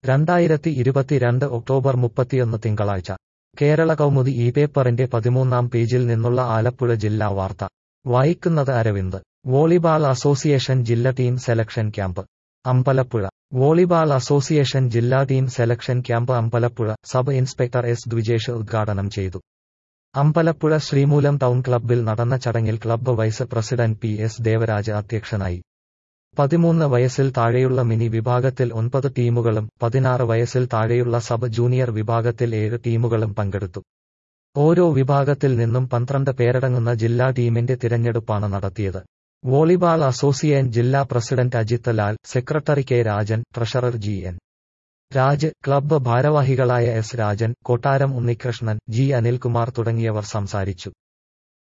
രണ്ടായിരത്തി ഇരുപത്തിരണ്ട് ഒക്ടോബർ മുപ്പത്തിയൊന്ന് തിങ്കളാഴ്ച കേരള കൗമുദി ഈ പേപ്പറിന്റെ പതിമൂന്നാം പേജിൽ നിന്നുള്ള ആലപ്പുഴ ജില്ലാ വാർത്ത വായിക്കുന്നത് അരവിന്ദ് വോളിബാൾ അസോസിയേഷൻ ജില്ല team selection camp Ambalappuzha volleyball association ജില്ലാ team selection camp Ambalappuzha sub inspector S Dwijesh ഉദ്ഘാടനം ചെയ്തു അമ്പലപ്പുഴ ശ്രീമൂലം ടൗൺ ക്ലബ്ബിൽ നടന്ന ചടങ്ങിൽ club vice president P S Devaraj അധ്യക്ഷനായി പതിമൂന്ന് വയസ്സിൽ താഴെയുള്ള മിനി വിഭാഗത്തിൽ ഒൻപത് ടീമുകളും പതിനാറ് വയസ്സിൽ താഴെയുള്ള സബ് ജൂനിയർ വിഭാഗത്തിൽ ഏഴ് ടീമുകളും പങ്കെടുത്തു ഓരോ വിഭാഗത്തിൽ നിന്നും പന്ത്രണ്ട് പേരടങ്ങുന്ന ജില്ലാ ടീമിന്റെ തിരഞ്ഞെടുപ്പാണ് നടത്തിയത് വോളിബാൾ അസോസിയേഷൻ ജില്ലാ president Ajith Lal secretary K Rajan treasurer G N Raj club ഭാരവാഹികളായ എസ് രാജൻ കൊട്ടാരം ഉണ്ണികൃഷ്ണൻ ജി അനിൽകുമാർ തുടങ്ങിയവർ സംസാരിച്ചു